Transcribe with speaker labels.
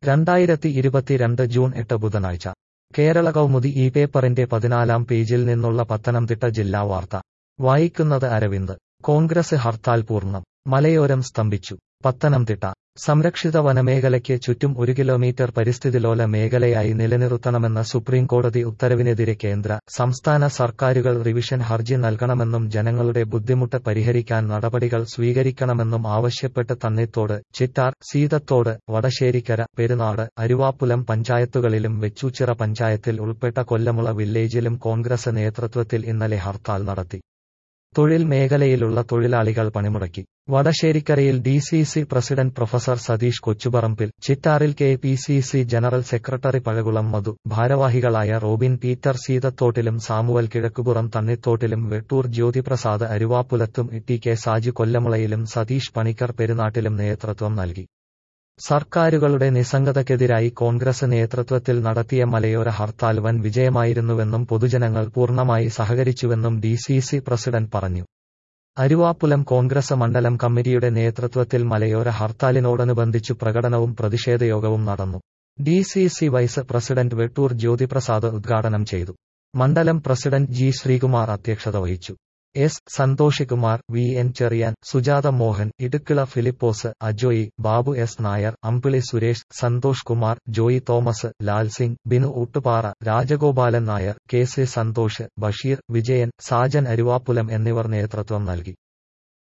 Speaker 1: രണ്ടായിരത്തി ഇരുപത്തിരണ്ട് ജൂൺ എട്ട് ബുധനാഴ്ച കേരള കൗമുദി ഈ പേപ്പറിന്റെ പതിനാലാം പേജിൽ നിന്നുള്ള പത്തനംതിട്ട ജില്ലാ വാർത്ത വായിക്കുന്നത് അരവിന്ദ് കോൺഗ്രസ് ഹർത്താൽ പൂർണ്ണം മലയോരം സ്തംഭിച്ചു പത്തനംതിട്ട സംരക്ഷിത വനമേഖലയ്ക്ക് ചുറ്റും ഒരു കിലോമീറ്റർ പരിസ്ഥിതിലോല മേഖലയായി നിലനിർത്തണമെന്ന സുപ്രീംകോടതി ഉത്തരവിനെതിരെ കേന്ദ്ര സംസ്ഥാന സർക്കാരുകൾ റിവിഷൻ ഹർജി നൽകണമെന്നും ജനങ്ങളുടെ ബുദ്ധിമുട്ട് പരിഹരിക്കാൻ നടപടികൾ സ്വീകരിക്കണമെന്നും ആവശ്യപ്പെട്ട് തണ്ണിത്തോട് ചിറ്റാർ സീതത്തോട് വടശ്ശേരിക്കര പെരുനാട് അരുവാപ്പുലം പഞ്ചായത്തുകളിലും വെച്ചൂച്ചിറ പഞ്ചായത്തിൽ ഉൾപ്പെട്ട കൊല്ലമുള വില്ലേജിലും കോൺഗ്രസ് നേതൃത്വത്തിൽ ഇന്നലെ ഹർത്താൽ നടത്തി തൊഴിൽ മേഖലയിലുള്ള തൊഴിലാളികൾ പണിമുടക്കി വടശ്ശേരിക്കരയിൽ D C C president professor Satheesh Kochuparambil ചിറ്റാറിൽ K P C C general secretary Pazhakulam Madhu ഭാരവാഹികളായ റോബിൻ പീറ്റർ സീതത്തോട്ടിലും സാമുവൽ കിഴക്കുപുറം തണ്ണിത്തോട്ടിലും വെട്ടൂർ ജ്യോതിപ്രസാദ് അരുവാപ്പുലത്തും ടി കെ സാജു കൊല്ലമുളയിലും സതീഷ് പണിക്കർ പെരുനാട്ടിലും നേതൃത്വം നൽകി സർക്കാരുകളുടെ നിസ്സംഗതയ്ക്കെതിരായി കോൺഗ്രസ് നേതൃത്വത്തിൽ നടത്തിയ മലയോര ഹർത്താൽ വൻ വിജയമായിരുന്നുവെന്നും പൊതുജനങ്ങൾ പൂർണ്ണമായി സഹകരിച്ചുവെന്നും ഡി സി സി പ്രസിഡന്റ് പറഞ്ഞു അരുവാപ്പുലം കോൺഗ്രസ് മണ്ഡലം കമ്മിറ്റിയുടെ നേതൃത്വത്തിൽ മലയോര ഹർത്താലിനോടനുബന്ധിച്ചു പ്രകടനവും പ്രതിഷേധയോഗവും നടന്നു D C C vice president Vettoor Jyothiprasad ഉദ്ഘാടനം ചെയ്തു മണ്ഡലം പ്രസിഡന്റ് ജി ശ്രീകുമാർ അധ്യക്ഷത വഹിച്ചു S Santhosh Kumar V N Cherian Sujatha Mohan Idukkila Philipose Ajoy Babu S Nair Ambili Suresh Santhosh Kumar Joy Thomas Lal Singh Binu Oottupara Rajagopalan Nair K C Santhosh Basheer Vijayan Sajan Aruvappulam എന്നിവർ നേതൃത്വം നൽകി